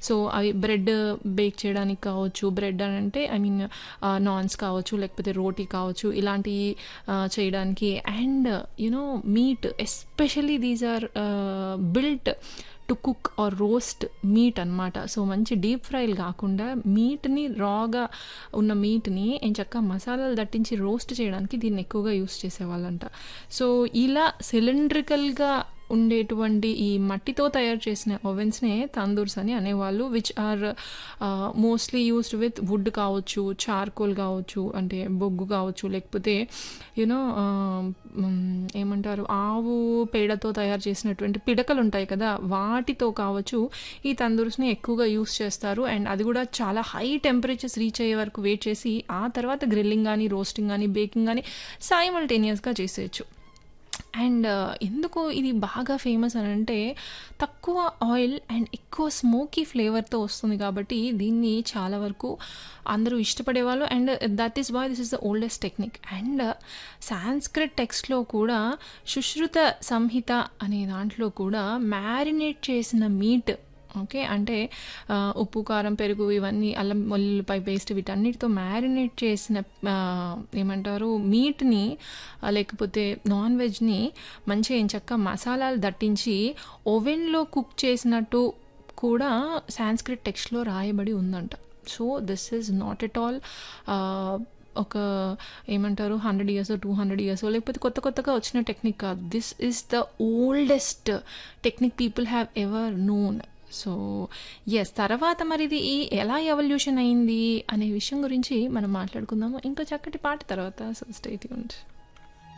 so అవి bread bake చేయడానికి కావచ్చు బ్రెడ్ అని అంటే ఐ మీన్ నాన్స్ కావచ్చు లేకపోతే రోటీ కావచ్చు ఇలాంటివి ఆ, చేయడానికి and you know meat especially these are built to cook or roast meat అనమాట సో మంచి డీప్ ఫ్రైలు కాకుండా మీట్ని రాగా ఉన్న మీట్ని ఏం చక్క మసాలాలు దట్టించి రోస్ట్ చేయడానికి దీన్ని ఎక్కువగా యూస్ చేసేవాళ్ళంట సో ఇలా సిలిండ్రికల్గా ఉండేటువంటి ఈ మట్టితో తయారు చేసిన ఓవెన్స్నే తందూర్స్ అని అనేవాళ్ళు which are mostly used with wood కావచ్చు చార్కోల్ కావచ్చు అంటే బొగ్గు కావచ్చు లేకపోతే యూనో ఏమంటారు ఆవు పేడతో తయారు చేసినటువంటి పిడకలు ఉంటాయి కదా వాటితో కావచ్చు ఈ తందూర్స్ని ఎక్కువగా యూస్ చేస్తారు అండ్ అది కూడా చాలా హై టెంపరేచర్స్ రీచ్ అయ్యే వరకు వెయిట్ చేసి ఆ తర్వాత గ్రిల్లింగ్ కానీ రోస్టింగ్ కానీ బేకింగ్ కానీ సైమల్టేనియస్గా చేసేయచ్చు అండ్ ఎందుకు ఇది బాగా ఫేమస్ అని అంటే తక్కువ ఆయిల్ అండ్ ఎక్కువ స్మోకీ ఫ్లేవర్తో వస్తుంది కాబట్టి దీన్ని చాలా వరకు అందరూ ఇష్టపడేవాళ్ళు and that is why this is the oldest technique and Sanskrit టెక్స్ట్లో కూడా సుశ్రుత సంహిత అనే దాంట్లో కూడా మ్యారినేట్ చేసిన మీట్ ఓకే అంటే ఆ, ఉప్పు కారం పెరుగు ఇవన్నీ అల్లం వెల్లుల్లిపాయ పేస్ట్ వీటన్నిటితో మ్యారినేట్ చేసిన ఆ, ఏమంటారు మీట్ని ఆ, లేకపోతే నాన్ వెజ్ని మంచిగా ఎంచక్క మసాలాలు దట్టించి ఓవెన్లో కుక్ చేసినట్టు కూడా సాంస్క్రిట్ టెక్స్ట్లో రాయబడి ఉందంట so this is not at all ఒక ఏమంటారు hundred years two hundred years లేకపోతే కొత్త కొత్తగా వచ్చిన టెక్నిక్ కాదు this is the oldest technique people have ever known so yes తర్వాత మరి ఇది ఈ ఎలా ఎవల్యూషన్ అయింది అనే విషయం గురించి మనం మాట్లాడుకుందాము ఇంకో చక్కటి పాట తర్వాత సో స్టేట్ యూనిట్